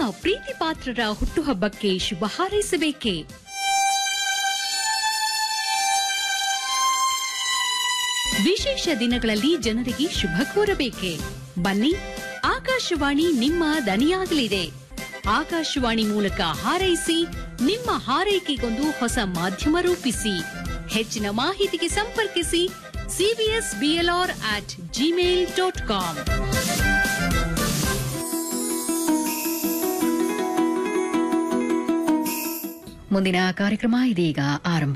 ಪ್ರೀತಿ ಪಾತ್ರರ ಹುಟ್ಟುಹಬ್ಬಕ್ಕೆ ಶುಭ ಹಾರೈಸಬೇಕೇ ವಿಶೇಷ ದಿನಗಳಲ್ಲಿ ಜನರಿಗೆ ಶುಭ ಕೋರಬೇಕೆ ಬನ್ನಿ ಆಕಾಶವಾಣಿ ನಿಮ್ಮ ದನಿಯಾಗಲಿದೆ ಆಕಾಶವಾಣಿ ಮೂಲಕ ಹಾರೈಸಿ ನಿಮ್ಮ ಹಾರೈಕೆಗೊಂದು ಹೊಸ ಮಾಧ್ಯಮ ರೂಪಿಸಿ ಹೆಚ್ಚಿನ ಮಾಹಿತಿಗೆ ಸಂಪರ್ಕಿಸಿ CBS BLR at Gmail dot com ಮುಂದಿನ ಕಾರ್ಯಕ್ರಮ ಇದೀಗ ಆರಂಭ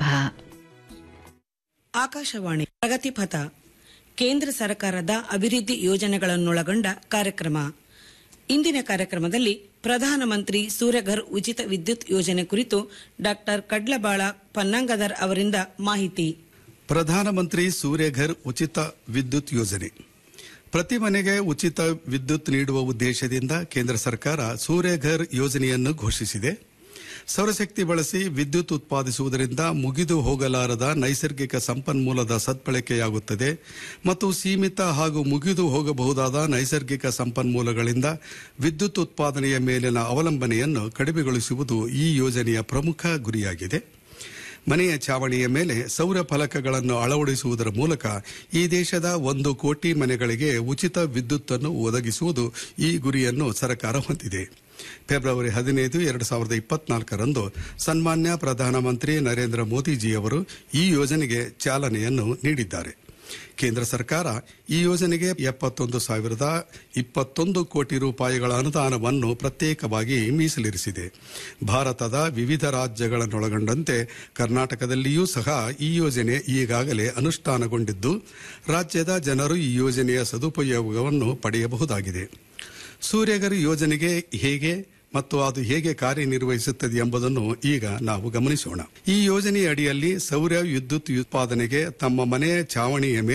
ಆಕಾಶವಾಣಿ ಪ್ರಗತಿಪಥ ಕೇಂದ್ರ ಸರ್ಕಾರದ ಅಭಿವೃದ್ಧಿ ಯೋಜನೆಗಳನ್ನೊಳಗೊಂಡ ಕಾರ್ಯಕ್ರಮ ಇಂದಿನ ಕಾರ್ಯಕ್ರಮದಲ್ಲಿ ಪ್ರಧಾನಮಂತ್ರಿ ಸೂರ್ಯಘರ್ ಉಚಿತ ವಿದ್ಯುತ್ ಯೋಜನೆ ಕುರಿತು ಡಾಕ್ಟರ್ ಕಡ್ಲಬಾಳ ಪನ್ನಂಗದರ್ ಅವರಿಂದ ಮಾಹಿತಿ ಪ್ರಧಾನಮಂತ್ರಿ ಸೂರ್ಯಘರ್ ಉಚಿತ ವಿದ್ಯುತ್ ಯೋಜನೆ ಪ್ರತಿ ಮನೆಗೆ ಉಚಿತ ವಿದ್ಯುತ್ ನೀಡುವ ಉದ್ದೇಶದಿಂದ ಕೇಂದ್ರ ಸರ್ಕಾರ ಸೂರ್ಯಘರ್ ಯೋಜನೆಯನ್ನು ಘೋಷಿಸಿದೆ ಸೌರಶಕ್ತಿ ಬಳಸಿ ವಿದ್ಯುತ್ ಉತ್ಪಾದಿಸುವುದರಿಂದ ಮುಗಿದು ಹೋಗಲಾರದ ನೈಸರ್ಗಿಕ ಸಂಪನ್ಮೂಲದ ಸದ್ಬಳಕೆಯಾಗುತ್ತದೆ ಮತ್ತು ಸೀಮಿತ ಹಾಗೂ ಮುಗಿದು ಹೋಗಬಹುದಾದ ನೈಸರ್ಗಿಕ ಸಂಪನ್ಮೂಲಗಳಿಂದ ವಿದ್ಯುತ್ ಉತ್ಪಾದನೆಯ ಮೇಲಿನ ಅವಲಂಬನೆಯನ್ನು ಕಡಿಮೆಗೊಳಿಸುವುದು ಈ ಯೋಜನೆಯ ಪ್ರಮುಖ ಗುರಿಯಾಗಿದೆ ಮನೆಯ ಚಾವಣಿಯ ಮೇಲೆ ಸೌರ ಫಲಕಗಳನ್ನು ಅಳವಡಿಸುವುದರ ಮೂಲಕ ಈ ದೇಶದ ಒಂದು ಕೋಟಿ ಮನೆಗಳಿಗೆ ಉಚಿತ ವಿದ್ಯುತ್ತನ್ನು ಒದಗಿಸುವುದು ಈ ಗುರಿಯನ್ನು ಸರ್ಕಾರ ಹೊಂದಿದೆ ಫೆಬ್ರವರಿ ಹದಿನೈದು ಎರಡು ಸಾವಿರದ ಇಪ್ಪತ್ನಾಲ್ಕರಂದು ಸನ್ಮಾನ್ಯ ಪ್ರಧಾನಮಂತ್ರಿ ನರೇಂದ್ರ ಮೋದಿಜಿಯವರು ಈ ಯೋಜನೆಗೆ ಚಾಲನೆಯನ್ನು ನೀಡಿದ್ದಾರೆ ಕೇಂದ್ರ ಸರ್ಕಾರ ಈ ಯೋಜನೆಗೆ ಎಪ್ಪತ್ತೊಂದು ಸಾವಿರದ ಇಪ್ಪತ್ತೊಂದು ಕೋಟಿ ರೂಪಾಯಿಗಳ ಅನುದಾನವನ್ನು ಪ್ರತ್ಯೇಕವಾಗಿ ಮೀಸಲಿರಿಸಿದೆ ಭಾರತದ ವಿವಿಧ ರಾಜ್ಯಗಳನ್ನೊಳಗೊಂಡಂತೆ ಕರ್ನಾಟಕದಲ್ಲಿಯೂ ಸಹ ಈ ಯೋಜನೆ ಈಗಾಗಲೇ ಅನುಷ್ಠಾನಗೊಂಡಿದ್ದು ರಾಜ್ಯದ ಜನರು ಈ ಯೋಜನೆಯ ಸದುಪಯೋಗವನ್ನು ಪಡೆಯಬಹುದಾಗಿದೆ ಸೂರ್ಯಗರ್ ಯೋಜನೆಗೆ ಹೇಗೆ ಮತ್ತು ಅದು ಹೇಗೆ ಕಾರ್ಯನಿರ್ವಹಿಸುತ್ತದೆ ಎಂಬುದನ್ನು ಈಗ ನಾವು ಗಮನಿಸೋಣ ಈ ಯೋಜನೆಯ ಅಡಿಯಲ್ಲಿ ಸೌರ ವಿದ್ಯುತ್ ಉತ್ಪಾದನೆಗೆ ತಮ್ಮ ಮನೆಯ ಚಾವಣಿಯ ಮೇಲೆ